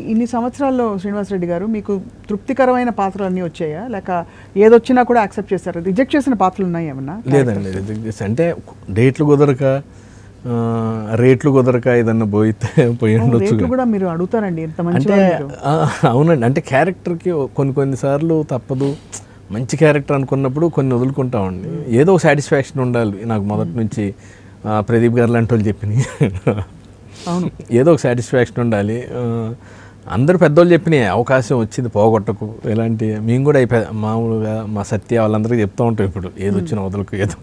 ఇన్ని సంవత్సరాల్లో శ్రీనివాసరెడ్డి గారు మీకు తృప్తికరమైన పాత్రలు అన్నీ వచ్చాయా లేక ఏదొచ్చినా కూడా యాక్సెప్ట్ చేశారు రిజెక్ట్ చేసిన పాత్రలు ఉన్నాయి ఏమన్నా లేదండి రిజెక్ట్ చేసి అంటే డేట్లు కుదరక ఆ, రేట్లు కుదరక ఏదన్నా పోయితే పోయి ఉండొచ్చు రేట్లు కూడా మీరు అడుగుతారండి ఎంత మంచి అంటే ఆ, అవునండి అంటే క్యారెక్టర్కి కొన్ని కొన్ని సార్లు తప్పదు మంచి క్యారెక్టర్ అనుకున్నప్పుడు కొన్ని వదులుకుంటామండి ఏదో ఒక సాటిస్ఫాక్షన్ ఉండాలి నాకు మొదటి నుంచి ఆ, ప్రదీప్ గారు లాంటి వాళ్ళు చెప్పినాయి అవును ఏదో ఒక సాటిస్ఫాక్షన్ ఉండాలి ఆ, అందరూ పెద్దోళ్ళు చెప్పినాయి అవకాశం వచ్చింది పోగొట్టకు ఇలాంటి మేము కూడా ఈ పె- మామూలుగా మా సత్య వాళ్ళందరికీ చెప్తూ ఉంటాం ఇప్పుడు ఏది వచ్చినా వదలకు ఏదో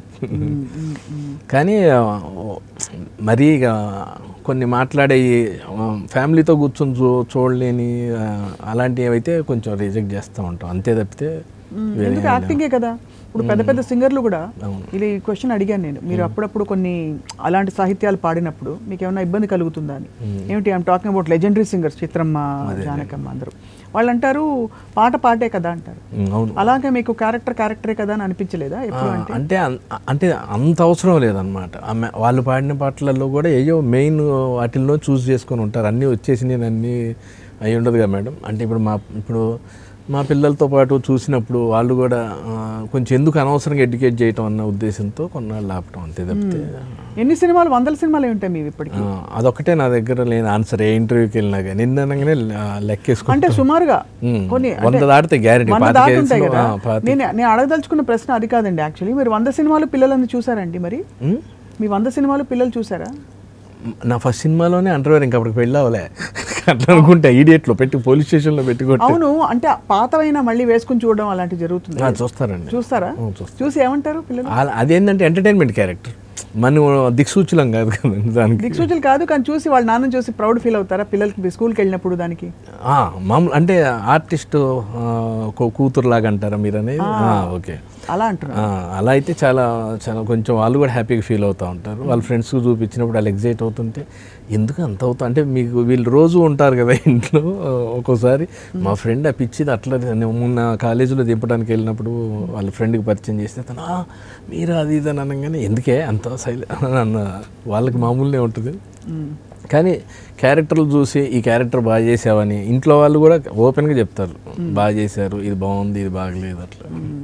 కానీ ఆ, మరీ ఇక కొన్ని మాట్లాడే ఫ్యామిలీతో కూర్చొని చూ చూడలేని ఆ, అలాంటివి అయితే కొంచెం రిజెక్ట్ చేస్తూ ఉంటాం అంతే తప్పితే వేరే ఎందుకు యాక్టింగే కదా ఇప్పుడు పెద్ద పెద్ద సింగర్లు కూడా అవును. ఇది ఈ క్వశ్చన్ అడిగాను నేను మీరు అప్పుడప్పుడు కొన్ని అలాంటి సాహిత్యాలు పాడినప్పుడు మీకు ఏమైనా ఇబ్బంది కలుగుతుందా అని ఏమిటి I'm talking about legendary singers Chitramma Janakamma అందరూ వాళ్ళు అంటారు పాట పాటే కదా అంటారు ఉమ్, అవును అలాగే మీకు క్యారెక్టర్ క్యారెక్టరే కదా అని అనిపించలేదా ఎప్పుడు ఆ, అంటే అంటే అన్- అంటే అంత అవసరం లేదనమాట ఆమె వాళ్ళు పాడిన పాటలలో కూడా ఏయో మెయిన్ వాటిల్లో చూస్ చేసుకొని ఉంటారు అన్నీ వచ్చేసి నేను అన్నీ అయి ఉండదు కదా మేడం అంటే ఇప్పుడు మా ఇప్పుడు మా పిల్లలతో పాటు చూసినప్పుడు వాళ్ళు కూడా ఆ, కొంచెం ఎందుకు అనవసరంగా ఎడ్యుకేట్ చేయటం అన్న ఉద్దేశంతో కొన్నాళ్ళు ఆపటం అంతే తప్పితే ఎన్ని సినిమాలు వందల సినిమాలు ఉంటాయి మీవి ఇప్పటికి ఆ, అదొకటే నా దగ్గర లేని ఆన్సర్ ఏ ఇంటర్వ్యూకి వెళ్ళినా కానీ నిన్న అనగానే లెక్కేసుకుంటా అంటే సుమారుగా ఉమ్, కొన్ని వంద దాటితే గ్యారెంటీ వంద పాతిక దాటి ఉంటాయి కేసులు, కదా ఆ, పాతిక. నేను నేను అడగదలుచుకున్న ప్రశ్న అది కాదండి యాక్చువల్లీ మీరు వంద సినిమాలు పిల్లలని చూసారండి మరి ఉమ్? మీ వంద సినిమాలు పిల్లలు చూసారా నా ఫస్ట్ సినిమాలోనే అండర్వేర్ ఇంకా అప్పటికి పెళ్ళి అవ్వలే అట్లా అనుకుంటే ఈడియట్లో పెట్టి పోలీస్ స్టేషన్లో పెట్టి కొట్టి అవును అంటే పాతవైనా మళ్ళీ వేసుకుని చూడడం అలాంటివి జరుగుతుంది ఆ, చూస్తారండి చూస్తారా ఆ, చూస్తారు. చూసి ఏమంటారు పిల్లలు ఆ- అదేంటంటే ఎంటర్టైన్మెంట్ క్యారెక్టర్ మనం దిక్సూచులం కాదు కదండి దానికి దిక్సూచులు కాదు కానీ చూసి వాళ్ళ నాన్న చూసి ప్రౌడ్ ఫీల్ అవుతారా పిల్లలకి స్కూల్కి వెళ్ళినప్పుడు దానికి ఆ, మామూలు అంటే ఆర్టిస్ట్ కూతురు లాగా అంటారా మీరు అనేది ఓకే అలా అంటున్నారు ఆ, అలా అయితే చాలా చాలా కొంచెం వాళ్ళు కూడా హ్యాపీగా ఫీల్ అవుతూ ఉంటారు వాళ్ళ ఫ్రెండ్స్కి చూపించినప్పుడు వాళ్ళు ఎగ్జైట్ అవుతుంటే ఎందుకు అంత అవుతా అంటే మీకు వీళ్ళు రోజు ఉంటారు కదా ఇంట్లో ఆ, ఒక్కోసారి మా ఫ్రెండ్ ఆ పిచ్చిది అట్లా నేను మొన్న కాలేజీలో దింపడానికి వెళ్ళినప్పుడు వాళ్ళ ఫ్రెండ్కి పరిచయం చేస్తే తను "ఆ, మీరు అది ఇది అని అనగానే ఎందుకే అంత సైలెంట్ అన్న వాళ్ళకి మామూలునే ఉంటుంది మ్మ్. కానీ క్యారెక్టర్లు చూసి ఈ క్యారెక్టర్ బాగా చేసావని ఇంట్లో వాళ్ళు కూడా ఓపెన్గా చెప్తారు బాగా చేశారు ఇది బాగుంది ఇది బాగలేదు అట్లా మ్మ్.